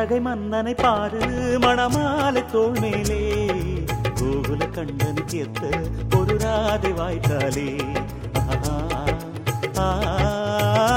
புன்னகை மன்னனை பாரு மணமாலை தோள் மேலே கோகுல கண்டனுக்கு எத்த ஒரு ராதை வாய்த்தாலே ஆஹா, ஆஹா.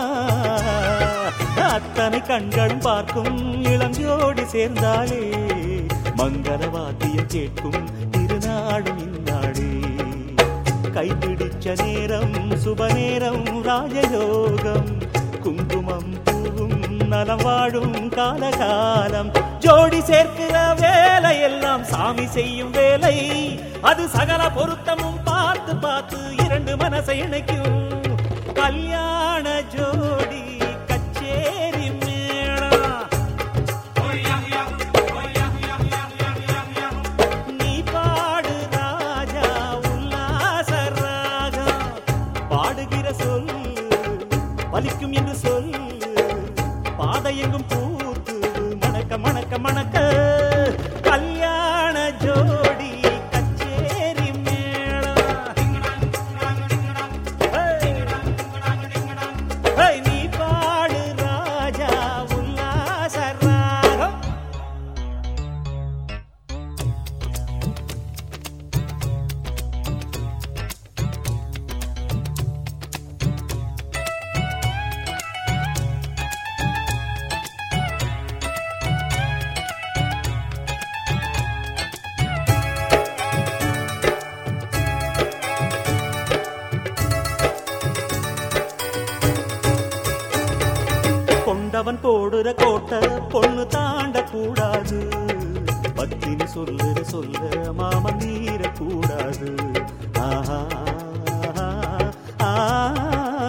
அத்தனை கண்களும் பார்க்கும் இளஞ்சோடி சேர்ந்தாலே மங்கள வாத்தியம் கேட்கும் திருநாடும் இந்நாடே கைப்பிடிச்ச நேரம் சுப நேரம் ராஜயோகம் குங்குமம் பூவும் நலம் வாழும் காலகாலம் ஜோடி சேர்க்கிற வேலை எல்லாம் சாமி செய்யும் வேலை அது சகல பொருத்தமும் பார்த்து பார்த்து இரண்டு மனசை இணைக்கும் கல்யாண ஜோடி கச்சேரி மேளம் நீ பாடு ராஜா உல்லாச ராகம் பாடுகிற சொல் பலிக்கும் என்று சொல் பாதை எங்கும் பூத்து மணக்க மணக்க மணக்க கல்யாண ஜோடி கச்சேரி மேளம் ஹே, நீ பாடு ராஜா உல்லாச ராகம் கொண்டவன் போடுற கோட்டை பொண்ணு தாண்ட கூடாது பத்தினி சொல்லுற சொல்ல மாமன் மீற கூடாது ஆஹா, ஆஹா.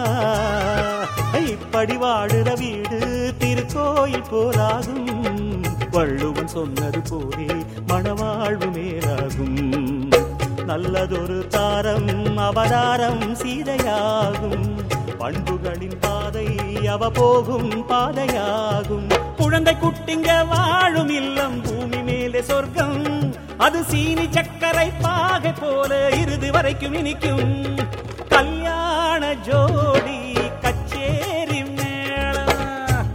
இப்படி வாடுற வீடு திருக்கோயில் போலாகும் வள்ளுவன் சொன்னது போலே மணவாழ்வு மேலாகும் நல்லதொரு தாரம் அவதாரம் சீதையாகும் பண்புகளின் பாதை அவ போகும் பாதையாகும் குழந்தை குட்டிங்க வாழும் இல்லம் பூமி மேலே சொர்க்கம் அது சீனி சக்கரை பாகை போல இறுதி வரைக்கும் இனிக்கும் கல்யாண ஜோடி கச்சேரி மேளம்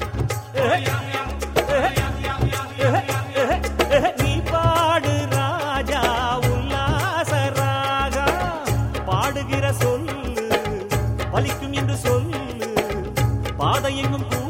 நீ பாடு ராஜா உல்லாச ராகா பாடுகிற சொல்லு பலிக்கும் என்று சொல்லு பாதை எங்கும் கூ